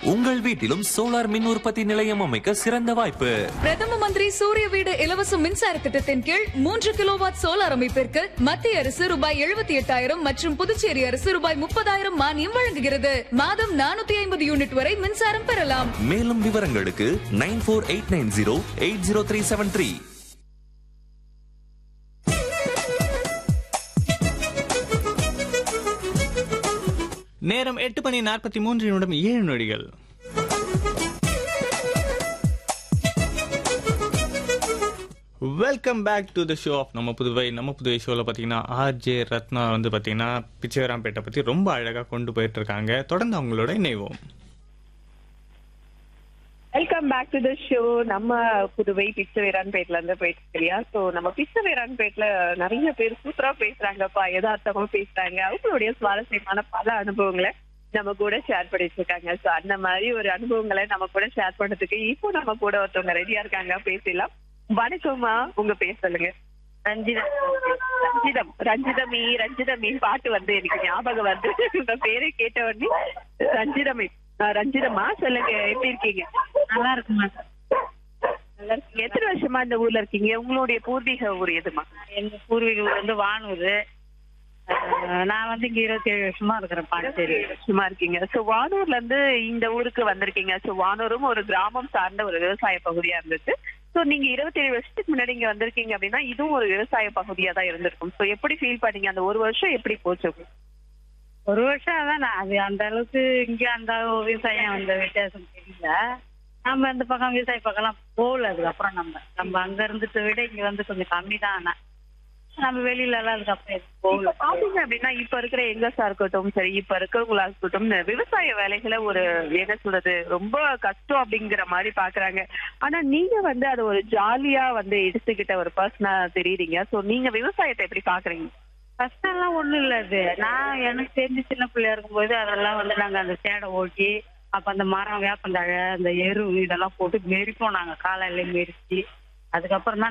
உங்கள் வீட்டிலும் சோலார் மின் உற்பத்தி நிலையம் அமைக்க சிறந்த வாய்ப்பு பிரதம மந்திரி சூரிய வீடு இலவச மின்சார திட்டத்தின் கீழ் மூன்று கிலோவாட் சோலார் அமைப்பிற்கு மத்திய அரசு ரூபாய் எழுபத்தி எட்டாயிரம் மற்றும் புதுச்சேரி அரசு ரூபாய் முப்பதாயிரம் மானியம் வழங்குகிறது மாதம் நானூத்தி ஐம்பது யூனிட் வரை மின்சாரம் பெறலாம் மேலும் விவரங்களுக்கு nine four eight nine zero eight zero three seven three நேரம் எட்டு மணி நாற்பத்தி மூன்று நிமிடம் ஏழு நொடிகள் welcome back to the show of நம்ம புதுவை நம்ம புதுவை ஷோவில் பார்த்தீங்கன்னா ஆர்ஜே ரத்னா வந்து பார்த்தீங்கன்னா பிச்சைவராம்பேட்டை பற்றி ரொம்ப அழகாக கொண்டு போயிட்டு இருக்காங்க தொடர்ந்து அவங்களோட இணைவோம் welcome back to the show நம்ம புதுவை பிச்சவேரான்பேட்ல இருந்து போயிட்டு இல்லையா சோ நம்ம பிச்சவேரான்பேட்ல நிறைய பேர் சூப்பரா பேசுறாங்கப்பா யதார்த்தமா பேசுறாங்க அவங்களுடைய சுவாரஸ்யமான பல அனுபவங்களை நம்ம கூட ஷேர் பண்ணிட்டு இருக்காங்க சோ அந்த மாதிரி ஒரு அனுபவங்களை நம்ம கூட ஷேர் பண்றதுக்கு இப்போ நம்ம கூட ஒருத்தவங்க ரெடியா இருக்காங்க பேசலாம் வணக்கம்மா உங்க பேர் சொல்லுங்க ரஞ்சிதம் ரஞ்சிதம் ரஞ்சிதமி ரஞ்சிதமி பாட்டு வந்து எனக்கு ஞாபகம் வந்து உங்க பேரை கேட்ட உடனே ரஞ்சிதமி ஆஹ் ரஞ்சிதம்மா சொல்லுங்க எப்படி இருக்கீங்க நல்லா இருக்குமா நல்லா இருக்கீங்க எத்தனை வருஷமா இந்த ஊர்ல இருக்கீங்க உங்களுடைய பூர்வீக ஊர் எதுமா எங்க பூர்வீக ஊர் வந்து வானூர் அஹ் நான் வந்து இங்க இருபத்தி ஏழு வருஷமா இருக்கிறேன் பாண்டிச்சேரி சும்மா இருக்கீங்க சோ வானூர்ல இருந்து இந்த ஊருக்கு வந்திருக்கீங்க சோ வானூரும் ஒரு கிராமம் சார்ந்த ஒரு விவசாய பகுதியா இருந்துச்சு சோ நீங்க இருபத்தி ஏழு வருஷத்துக்கு முன்னாடி இங்க வந்திருக்கீங்க அப்படின்னா இதுவும் ஒரு விவசாய பகுதியா தான் இருந்திருக்கும் சோ எப்படி ஃபீல் பண்ணீங்க அந்த ஒரு வருஷம் எப்படி போச்சு உங்களுக்கு? ஒரு வருஷம் அதான் நான் அது அந்த அளவுக்கு இங்க அந்த விவசாயம் அந்த வித்தியாசம் தெரியல நம்ம இந்த பக்கம் விவசாய பக்கம்லாம் போகல அதுக்கப்புறம் நம்ம நம்ம அங்க இருந்துட்டு விட இங்க வந்து கொஞ்சம் கம்மி தான் ஆனா நம்ம வெளியில எல்லாம் அதுக்கப்புறம் எதுவும் போகல இப்ப பாத்தீங்க அப்படின்னா இப்ப இருக்கிற எங்கஸா இருக்கட்டும் சரி இப்ப இருக்கிறவங்களா இருக்கட்டும் இந்த விவசாய வேலைகளை ஒரு என்ன சொல்றது ரொம்ப கஷ்டம் அப்படிங்கிற மாதிரி பாக்குறாங்க ஆனா நீங்க வந்து அதை ஒரு ஜாலியா வந்து எடுத்துக்கிட்ட ஒரு பர்சனா தெரியுறீங்க சோ நீங்க விவசாயத்தை எப்படி பாக்குறீங்க கஷ்டம் எல்லாம் ஒண்ணும் இல்ல அது நான் எனக்கு தெரிஞ்சு சின்ன பிள்ளையா இருக்கும்போது அதெல்லாம் வந்து நாங்க அந்த சேடை ஓட்டி அப்ப அந்த மரம் வேப்பந்தழை அந்த எரு இதெல்லாம் போட்டு மெரிப்போம் நாங்க காலையில மெரிச்சு அதுக்கப்புறம் தான்